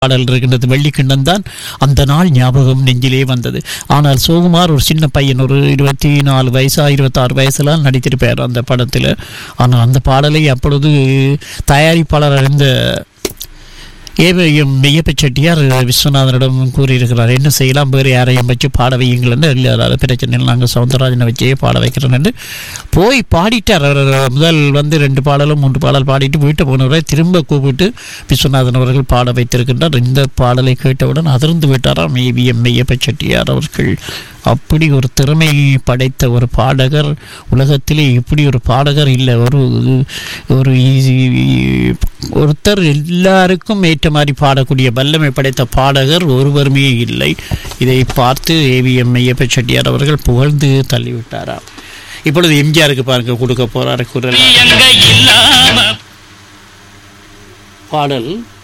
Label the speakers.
Speaker 1: பாடல் இருக்கின்றது வெள்ளிக்கிண்ணம் தான் அந்த நாள் ஞாபகம் நெஞ்சிலே வந்தது ஆனால் சோகுமார் ஒரு சின்ன பையன் ஒரு இருபத்தி நாலு வயசா இருபத்தாறு வயசுலாம் நடித்திருப்பார் அந்த படத்தில் ஆனால் அந்த பாடலை அப்பொழுது தயாரிப்பாளர் இருந்த ஏவையும் மெய்யப்ப செட்டியார் விஸ்வநாதனிடம் கூறியிருக்கிறார் என்ன செய்யலாம் வேறு யாரையும் வச்சு பாட வையுங்கள் இல்லை அதாவது பிரச்சனை இல்லை நாங்கள் சவுந்தரராஜனை வச்சே பாட வைக்கிறோம் என்று போய் பாடிட்டார் அவர் முதல் வந்து ரெண்டு பாடலும் மூன்று பாடல் பாடிட்டு வீட்டை போனவரை திரும்ப கூப்பிட்டு விஸ்வநாதன் அவர்கள் பாட வைத்திருக்கின்றார் இந்த பாடலை கேட்டவுடன் அதிர்ந்து விட்டாராம் ஏவிஎம் மெய்யப்ப செட்டியார் அவர்கள் அப்படி ஒரு திறமை படைத்த ஒரு பாடகர் உலகத்திலே இப்படி ஒரு பாடகர் இல்லை ஒரு ஒரு ஈ- ஒருத்தர் எல்லாருக்கும் ஏற்ற மாதிரி பாடக்கூடிய வல்லமை படைத்த பாடகர் ஒருவருமே இல்லை இதை பார்த்து ஏவிஎம் ஐயப்ப செட்டியார் அவர்கள் புகழ்ந்து தள்ளிவிட்டாராம் இப்பொழுது எம்ஜிஆருக்கு பாருங்க கொடுக்க போறாரு குரல்
Speaker 2: எங்க இல்லாம
Speaker 1: பாடல்